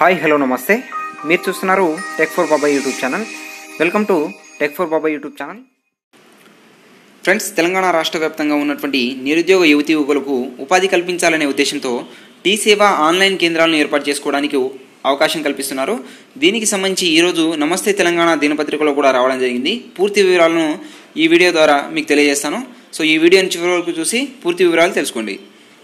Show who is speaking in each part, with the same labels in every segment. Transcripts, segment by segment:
Speaker 1: hi hello నమస్తే మీరు చూస్తున్నారు tech for Babai YouTube channel welcome to tech for Babai YouTube channel friends Telangana రాష్ట్ర వ్యాప్తంగా ఉన్నటువంటి నిరుద్యోగ యువతి యువకులకు ఉపాధి కల్పించాలనే ఉద్దేశంతో టీ సేవ ఆన్లైన్ కేంద్రాలను ఏర్పాటు చేసుకోవడానికి అవకాశం కల్పిస్తున్నారు దీనికి సంబంధించి ఈరోజు నమస్తే తెలంగాణ దినపత్రికలో కూడా రావడం జరిగింది పూర్తి వివరాలను ఈ వీడియో ద్వారా మీకు తెలియజేస్తాను సో ఈ వీడియోని చివరి వరకు చూసి పూర్తి వివరాలు తెలుసుకోండి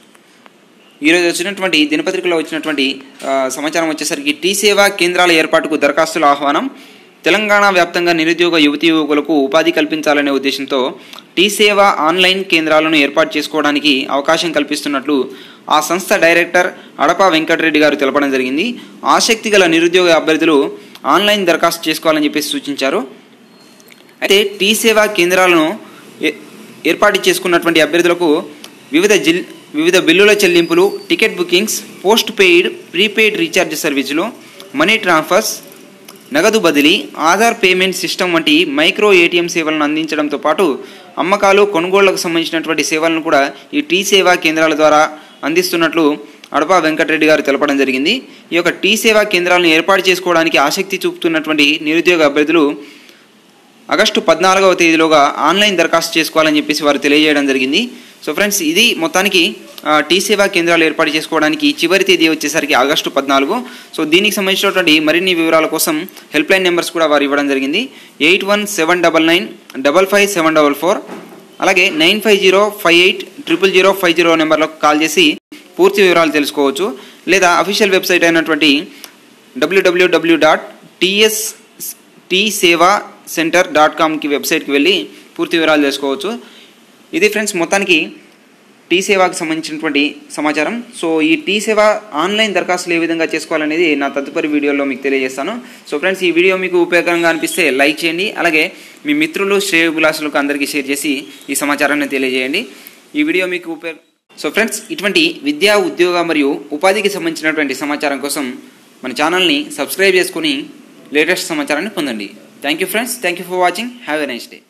Speaker 1: ఈరోజు వచ్చినటువంటి దినపత్రికలో వచ్చినటువంటి ఆ, సమాచారం వచ్చేసరికి టీ సేవా కేంద్రాల ఏర్పాటుకు దరఖాస్తుల ఆహ్వానం తెలంగాణ వ్యాప్తంగా నిరుద్యోగ యువతి యువకులకు ఉపాధి కల్పించాలనే ఉద్దేశంతో టీ సేవ ఆన్లైన్ కేంద్రాలను ఏర్పాటు చేసుకోవడానికి అవకాశం కల్పిస్తున్నట్లు ఆ సంస్థ డైరెక్టర్ అడప వెంకటరెడ్డి గారు తెలపడం జరిగింది ఆసక్తి గల నిరుద్యోగ అభ్యర్థులు ఆన్లైన్ దరఖాస్తు చేసుకోవాలని చెప్పేసి సూచించారు అయితే టీ సేవా కేంద్రాలను ఏ- ఏర్పాటు చేసుకున్నటువంటి అభ్యర్థులకు వివిధ జిల్ వివిధ బిల్లుల చెల్లింపులు ticket bookings postpaid prepaid recharge సర్వీసులు మనీ ట్రాన్స్ఫర్స్ నగదు బదిలీ ఆధార్ పేమెంట్ సిస్టమ్ వంటి మైక్రో ఏటీఎం సేవలను అందించడంతో పాటు అమ్మకాలు కొనుగోళ్లకు సంబంధించినటువంటి సేవలను కూడా ఈ టీ సేవా కేంద్రాల ద్వారా అందిస్తున్నట్లు అడప వెంకటరెడ్డి గారు తెలపడం జరిగింది ఈ యొక్క టీ సేవా కేంద్రాలను ఏర్పాటు చేసుకోవడానికి ఆసక్తి చూపుతున్నటువంటి నిరుద్యోగ అభ్యర్థులు ఆగస్టు పద్నాలుగవ తేదీలోగా ఆన్లైన్ దరఖాస్తు చేసుకోవాలని చెప్పేసి వారు తెలియజేయడం జరిగింది సో ఫ్రెండ్స్ ఇది మొత్తానికి ఆ, టీ సేవా కేంద్రాలు ఏర్పాటు చేసుకోవడానికి చివరి తేదీ వచ్చేసరికి ఆగస్టు పద్నాలుగు సో దీనికి సంబంధించినటువంటి మరిన్ని వివరాల కోసం హెల్ప్ లైన్ నెంబర్స్ కూడా వారు ఇవ్వడం జరిగింది eight one seven double nine double five seven double four అలాగే nine five zero five eight triple zero five zero నెంబర్లకు కాల్ చేసి పూర్తి వివరాలు తెలుసుకోవచ్చు లేదా అఫీషియల్ వెబ్సైట్ అయినటువంటి డబ్ల్యూడబ్ల్యూడబ్ల్యూ dot TS T Seva centre dot కామ్కి వెబ్సైట్కి వెళ్ళి పూర్తి వివరాలు తెలుసుకోవచ్చు ఇది ఫ్రెండ్స్ మొత్తానికి టీ సేవాకి సంబంధించినటువంటి సమాచారం సో ఈ టీ సేవ ఆన్లైన్ దరఖాస్తులు ఏ విధంగా చేసుకోవాలనేది నా తదుపరి వీడియోలో మీకు తెలియజేస్తాను సో ఫ్రెండ్స్ ఈ వీడియో మీకు ఉపయోగకరంగా అనిపిస్తే లైక్ చేయండి అలాగే మీ మిత్రులు శ్రేయోభిలాషులకు అందరికీ షేర్ చేసి ఈ సమాచారాన్ని తెలియజేయండి ఈ వీడియో మీకు ఉపయోగ సో ఫ్రెండ్స్ ఇటువంటి విద్యా ఉద్యోగ మరియు ఉపాధికి సంబంధించినటువంటి సమాచారం కోసం మన ఛానల్ని సబ్స్క్రైబ్ చేసుకుని లేటెస్ట్ సమాచారాన్ని పొందండి thank you friends thank you for watching have a nice day